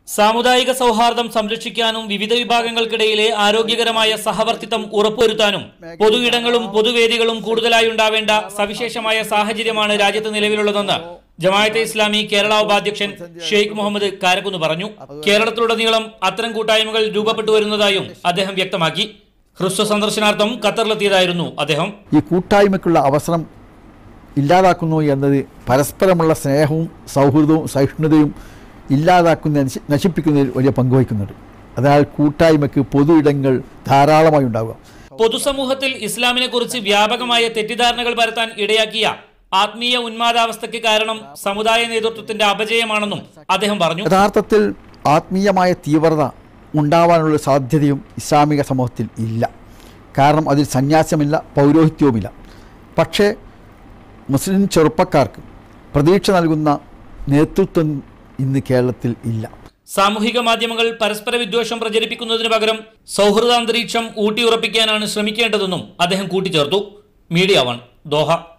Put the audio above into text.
സാമുദായിക സൗഹാർദ്ദം സംരക്ഷിക്കാനും വിവിധ വിഭാഗങ്ങൾക്കിടയിലെ ആരോഗ്യകരമായ സഹവർത്തിത്വം ഉറപ്പുവരുത്താനും പൊതു ഇടങ്ങളും പൊതുവേദികളും കൂടുതലായി ഉണ്ടാവേണ്ട സവിശേഷമായ സാഹചര്യമാണ് രാജ്യത്ത് നിലവിലുള്ളതെന്ന് ജമായത്തെ ഇസ്ലാമി കേരള ഉപാധ്യക്ഷൻ ഷെയ്ഖ് മുഹമ്മദ് കാരക്കുന്ന് പറഞ്ഞു കേരളത്തിലുടനീളം അത്തരം കൂട്ടായ്മകൾ രൂപപ്പെട്ടു വരുന്നതായും അദ്ദേഹം വ്യക്തമാക്കി ഹ്രസ്വ സന്ദർശനാർത്ഥം ഖത്തറിലെത്തിയതായിരുന്നു അദ്ദേഹം ഈ കൂട്ടായ്മയ്ക്കുള്ള അവസരം ഇല്ലാതാക്കുന്നു എന്നത് പരസ്പരമുള്ള സ്നേഹവും സൗഹൃദവും സഹിഷ്ണുതയും ഇല്ലാതാക്കുന്ന നശി- നശിപ്പിക്കുന്നതിൽ വലിയ പങ്കുവയ്ക്കുന്നുണ്ട് അതിനാൽ കൂട്ടായ്മയ്ക്ക് പൊതു ഇടങ്ങൾ ധാരാളമായി ഉണ്ടാവുക പൊതുസമൂഹത്തിൽ ഇസ്ലാമിനെ കുറിച്ച് വ്യാപകമായ തെറ്റിദ്ധാരണകൾ പരത്താൻ ഇടയാക്കിയ ആത്മീയ ഉന്മാദാവസ്ഥയ്ക്ക് കാരണം സമുദായ നേതൃത്വത്തിന്റെ അപജയമാണെന്നും അദ്ദേഹം പറഞ്ഞു യഥാർത്ഥത്തിൽ ആത്മീയമായ തീവ്രത ഉണ്ടാവാനുള്ള സാധ്യതയും ഇസ്ലാമിക സമൂഹത്തിൽ ഇല്ല കാരണം അതിൽ സന്യാസമില്ല പൗരോഹിത്യവുമില്ല പക്ഷേ മുസ്ലിം ചെറുപ്പക്കാർക്ക് പ്രതീക്ഷ നൽകുന്ന നേതൃത്വം ഇന്ന് കേരളത്തിൽ ഇല്ല സാമൂഹിക മാധ്യമങ്ങൾ പരസ്പര വിദ്വേഷം പ്രചരിപ്പിക്കുന്നതിന് പകരം സൗഹൃദാന്തരീക്ഷം ഊട്ടിയുറപ്പിക്കാനാണ് ശ്രമിക്കേണ്ടതെന്നും അദ്ദേഹം കൂട്ടിച്ചേർത്തു മീഡിയ വൺ ദോഹ